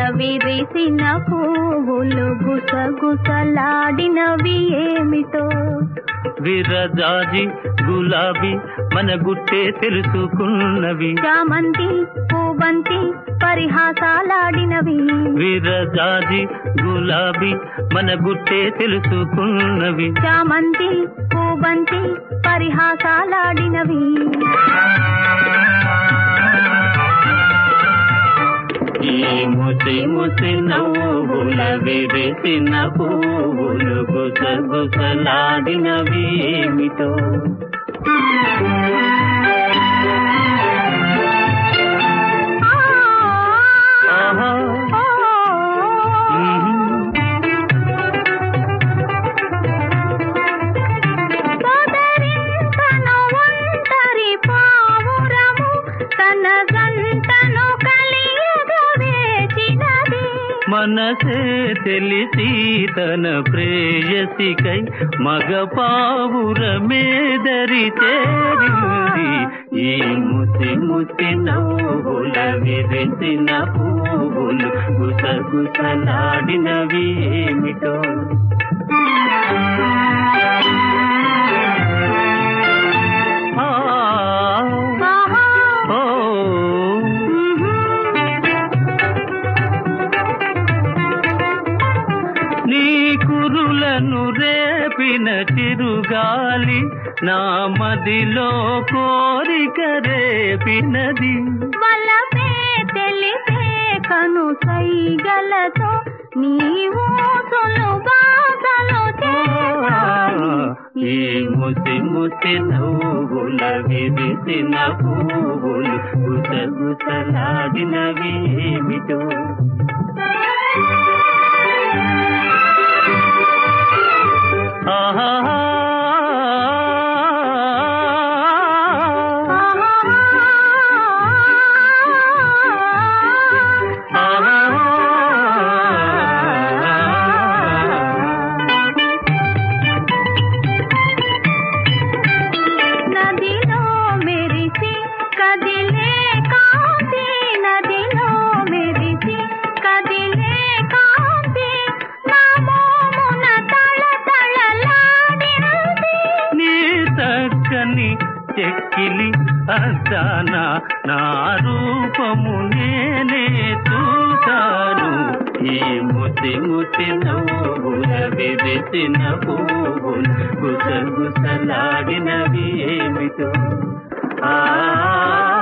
విరిసిన పువ్వులు గుసగుసలాడినవి ఏమిటో విరజాజి గులాబీ మన గుట్టే తెలుసుకున్నవి చామంతి పూబంతి పరిహాసాలాడినవి విరజాజి గులాబీ మన గుట్టే తెలుసుకున్నవి చామంతి పూబంతి పరిహాసాలాడినవి ఈ ముసి ముసి నవ్వుల విరిసిన పువ్వులు గుసగుసలాడినవి ఏమిటో ఆహా సోదరింతను ఒంటరి పావురము తన గంటను కలియగవేచినది మనసే తెలిసి తన ప్రేయసికై మగ పావురమేదరి చేరింది ఈ ముసి ముసి నవ్వుల విరిసిన పువ్వులు గుసగుసలాడినవి ఏమిటో ఆ, ఆహా ఓ, నీ కురులను రేపిన చిరుగాలి నా మదిలో కోరిక రేపినది వలపే తెలిపే కను సైగలతో నీవు తొలు బాధలు చేశాయి. ఈ ముసి ముసి నవ్వుల విరిసిన పువ్వులు గుసగుసలాడినవి ఏమిటో ఆహా నదిలో మెరిసి కదిలే కాంతి నదిలో మెరిసి కదిలే కాంతి నా మోమున తళతళలాడినది నీ చక్కని చెక్కిలి అద్దాన నా రూపము నేనే చూశాను ఈ ముసి ముసి నవ్వుల విరిసిన పువ్వులు గుసగుసలాడినవి ఏమిటో ఆ